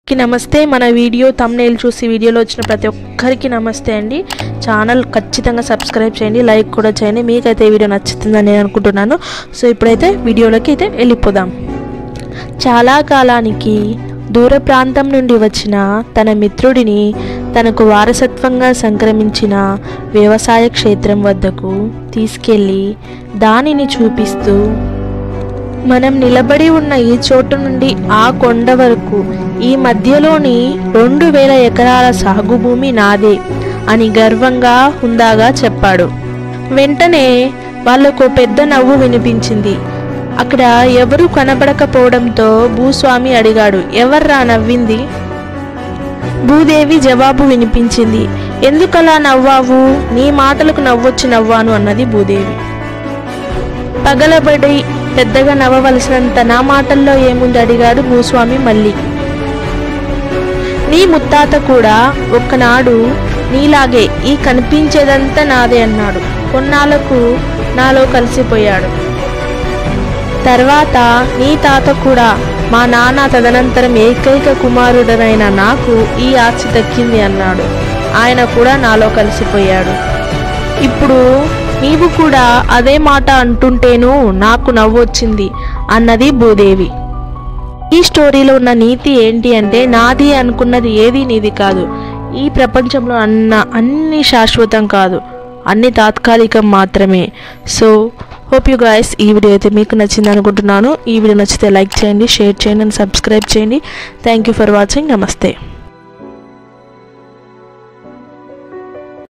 కి నమస్తే మన వీడియో తమ్నేల్ చూసి వీడియోలో వచ్చిన ప్రతి ఒక్కరికి నమస్తే అండి ఛానల్ ఖచ్చితంగా సబ్స్క్రైబ్ చేయండి లైక్ కూడా చేయండి మీకైతే ఈ వీడియో నచ్చుతుందని నేను అనుకుంటున్నాను సో ఇప్పుడైతే వీడియోలోకి అయితే వెళ్ళిపోదాం చాలా కాలానికి దూర ప్రాంతం నుండి వచ్చిన తన మిత్రుడిని తనకు వారసత్వంగా సంక్రమించిన వ్యవసాయ క్షేత్రం వద్దకు తీసుకెళ్ళి దానిని చూపిస్తూ మనం నిలబడి ఉన్న ఈ చోటు నుండి ఆ కొండ వరకు ఈ మధ్యలోని రెండు వేల ఎకరాల సాగు భూమి నాదే అని గర్వంగా హుందాగా చెప్పాడు వెంటనే వాళ్లకు పెద్ద నవ్వు వినిపించింది అక్కడ ఎవరు కనబడకపోవడంతో భూస్వామి అడిగాడు ఎవర్రా నవ్వింది భూదేవి జవాబు వినిపించింది ఎందుకలా నవ్వావు నీ మాటలకు నవ్వొచ్చి నవ్వాను అన్నది భూదేవి పగలబడి పెద్దగా నవ్వవలసినంత నా మాటల్లో ఏముంది అడిగాడు భూస్వామి మళ్ళీ నీ ముత్తాత కూడా ఒక్కనాడు నీలాగే ఈ కనిపించేదంతా నాదే అన్నాడు కొన్నాళ్లకు నాలో కలిసిపోయాడు తర్వాత నీ తాత కూడా మా నాన్న తదనంతరం ఏకైక కుమారుడనైన నాకు ఈ ఆస్తి దక్కింది అన్నాడు ఆయన కూడా నాలో కలిసిపోయాడు ఇప్పుడు నీవు కూడా అదే మాట అంటుంటేను నాకు నవ్వొచ్చింది అన్నది భూదేవి ఈ స్టోరీలో ఉన్న నీతి ఏంటి అంటే నాది అనుకున్నది ఏది నీది కాదు ఈ ప్రపంచంలో అన్న అన్ని శాశ్వతం కాదు అన్ని తాత్కాలికం మాత్రమే సో హోప్ యూ గాయస్ ఈ వీడియో అయితే మీకు నచ్చింది అనుకుంటున్నాను ఈ వీడియో నచ్చితే లైక్ చేయండి షేర్ చేయండి అండ్ సబ్స్క్రైబ్ చేయండి థ్యాంక్ యూ ఫర్ వాచింగ్ నమస్తే